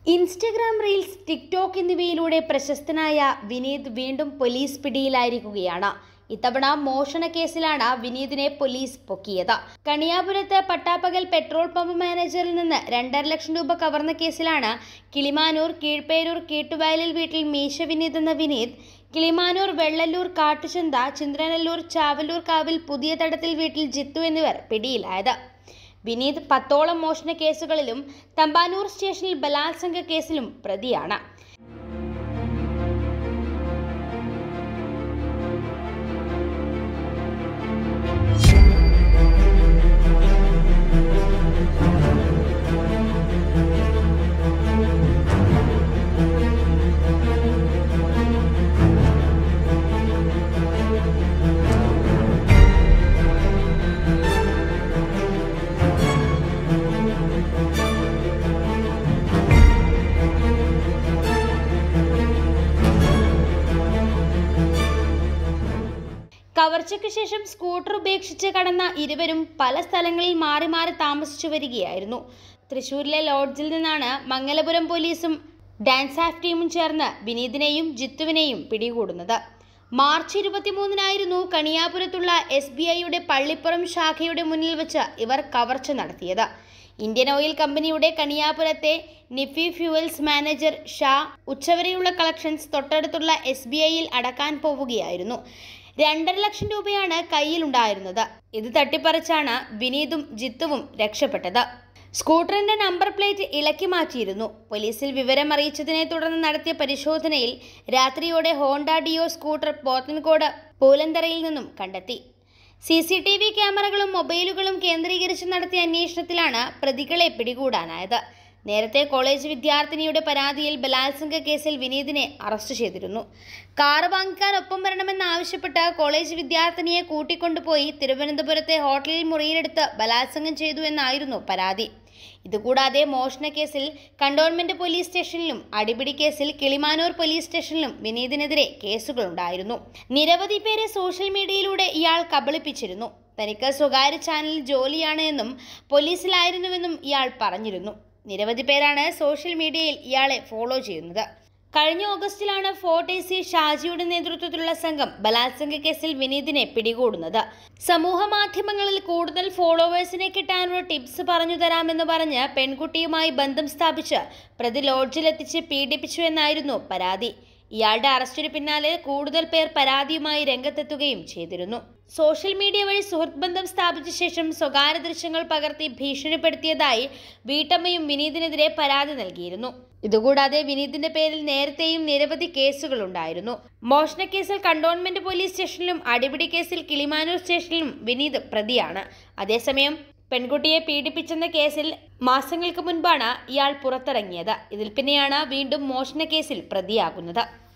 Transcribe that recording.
Instagram reels TikTok എന്നിവയിലൂടെ പ്രശസ്തനായ വിനീത് വീണ്ടും പോലീസ് പിടിയിലായിരിക്കുകയാണ് ഇത്തവണ മോഷണ കേസിലാണ് വിനീതിനെ പോലീസ് പൊക്കിയത് കണിയാപുരത്ത് പട്ടാപ്പകൽ പെട്രോൾ പമ്പ് മാനേജറിൽ നിന്ന് രണ്ടര ലക്ഷം രൂപ കവർന്ന കേസിലാണ് കിളിമാനൂർ കീഴ്പേരൂർ കീട്ടുവയലിൽ വീട്ടിൽ മീശ വിനീത് എന്ന വിനീത് കിളിമാനൂർ വെള്ളല്ലൂർ കാട്ടുചന്ത ചിന്ത്രനല്ലൂർ ചാവല്ലൂർ കാവിൽ പുതിയ തടത്തിൽ വീട്ടിൽ ജിത്തു എന്നിവർ പിടിയിലായത് വിനീത് പത്തോളം മോഷണ കേസുകളിലും തമ്പാനൂർ സ്റ്റേഷനിൽ ബലാത്സംഗ കേസിലും പ്രതിയാണ് കവർച്ചയ്ക്ക് ശേഷം സ്കൂട്ടർ ഉപേക്ഷിച്ച് കടന്ന ഇരുവരും പല സ്ഥലങ്ങളിൽ മാറി മാറി താമസിച്ചു വരികയായിരുന്നു തൃശൂരിലെ ലോഡ്ജിൽ നിന്നാണ് മംഗലപുരം പോലീസും ഡാൻസ് ആഫ് ടീമും ചേർന്ന് വിനീതിനെയും ജിത്തുവിനെയും പിടികൂടുന്നത് മാർച്ച് ഇരുപത്തിമൂന്നിനായിരുന്നു കണിയാപുരത്തുള്ള എസ് ബി ഐയുടെ പള്ളിപ്പുറം ശാഖയുടെ മുന്നിൽ വെച്ച് ഇവർ കവർച്ച നടത്തിയത് ഇന്ത്യൻ ഓയിൽ കമ്പനിയുടെ കണിയാപുരത്തെ നിഫി ഫ്യൂവൽസ് മാനേജർ ഷാ ഉച്ചവരെയുള്ള കളക്ഷൻസ് തൊട്ടടുത്തുള്ള എസ് ബി ഐയിൽ അടക്കാൻ പോവുകയായിരുന്നു രണ്ടര ലക്ഷം രൂപയാണ് കയ്യിലുണ്ടായിരുന്നത് ഇത് തട്ടിപ്പറിച്ചാണ് വിനീതും ജിത്തുവും രക്ഷപ്പെട്ടത് സ്കൂട്ടറിന്റെ നമ്പർ പ്ലേറ്റ് ഇളക്കി മാറ്റിയിരുന്നു പോലീസിൽ വിവരം അറിയിച്ചതിനെ തുടർന്ന് നടത്തിയ പരിശോധനയിൽ രാത്രിയോടെ ഹോണ്ട ഡിയോ സ്കൂട്ടർ പോത്തൻകോട് പൂലന്തറയിൽ നിന്നും കണ്ടെത്തി സി സി ടി വി ക്യാമറകളും മൊബൈലുകളും കേന്ദ്രീകരിച്ച് നടത്തിയ അന്വേഷണത്തിലാണ് പ്രതികളെ പിടികൂടാനായത് നേരത്തെ കോളേജ് വിദ്യാർത്ഥിനിയുടെ പരാതിയിൽ ബലാത്സംഗ കേസിൽ വിനീതിനെ അറസ്റ്റ് ചെയ്തിരുന്നു കാറ് വാങ്ങിക്കാൻ ഒപ്പം വരണമെന്നാവശ്യപ്പെട്ട് കോളേജ് വിദ്യാർത്ഥിനിയെ കൂട്ടിക്കൊണ്ടുപോയി തിരുവനന്തപുരത്തെ ഹോട്ടലിൽ മുറിയിലെടുത്ത് ബലാത്സംഗം ചെയ്തു എന്നായിരുന്നു പരാതി ഇതുകൂടാതെ മോഷണ കേസിൽ കണ്ടോൺമെന്റ് പോലീസ് സ്റ്റേഷനിലും അടിപിടി കേസിൽ കിളിമാനൂർ പോലീസ് സ്റ്റേഷനിലും വിനീതിനെതിരെ കേസുകളുണ്ടായിരുന്നു നിരവധി പേരെ സോഷ്യൽ മീഡിയയിലൂടെ ഇയാൾ കബളിപ്പിച്ചിരുന്നു തനിക്ക് സ്വകാര്യ ചാനലിൽ ജോലിയാണ് എന്നും പോലീസിലായിരുന്നുവെന്നും ഇയാൾ പറഞ്ഞിരുന്നു നിരവധി പേരാണ് സോഷ്യൽ മീഡിയയിൽ ഇയാളെ ഫോളോ ചെയ്യുന്നത് കഴിഞ്ഞ ഓഗസ്റ്റിലാണ് ഫോർട്ട് എ സി ഷാജിയുടെ നേതൃത്വത്തിലുള്ള സംഘം ബലാത്സംഗ കേസിൽ വിനീതിനെ പിടികൂടുന്നത് സമൂഹ മാധ്യമങ്ങളിൽ കൂടുതൽ ഫോളോവേഴ്സിനെ കിട്ടാനുള്ള ടിപ്സ് പറഞ്ഞു തരാമെന്ന് പറഞ്ഞ് പെൺകുട്ടിയുമായി ബന്ധം സ്ഥാപിച്ച് പ്രതി ലോഡ്ജിലെത്തിച്ച് പീഡിപ്പിച്ചു എന്നായിരുന്നു പരാതി ഇയാളുടെ അറസ്റ്റിന് പിന്നാലെ കൂടുതൽ പേർ പരാതിയുമായി രംഗത്തെത്തുകയും ചെയ്തിരുന്നു സോഷ്യൽ മീഡിയ വഴി സുഹൃത്ത് ബന്ധം സ്ഥാപിച്ച ശേഷം സ്വകാര്യ ദൃശ്യങ്ങൾ പകർത്തി ഭീഷണിപ്പെടുത്തിയതായി വീട്ടമ്മയും വിനീതിനെതിരെ പരാതി നൽകിയിരുന്നു ഇതുകൂടാതെ വിനീതിന്റെ പേരിൽ നേരത്തെയും നിരവധി കേസുകൾ ഉണ്ടായിരുന്നു മോഷണക്കേസിൽ കണ്ടോൺമെന്റ് പോലീസ് സ്റ്റേഷനിലും അടിപിടി കേസിൽ കിളിമാനൂർ സ്റ്റേഷനിലും വിനീത് പ്രതിയാണ് അതേസമയം പെൺകുട്ടിയെ പീഡിപ്പിച്ചെന്ന കേസിൽ മാസങ്ങൾക്ക് മുൻപാണ് ഇയാൾ പുറത്തിറങ്ങിയത് ഇതിൽ പിന്നെയാണ് വീണ്ടും മോഷണ കേസിൽ പ്രതിയാകുന്നത്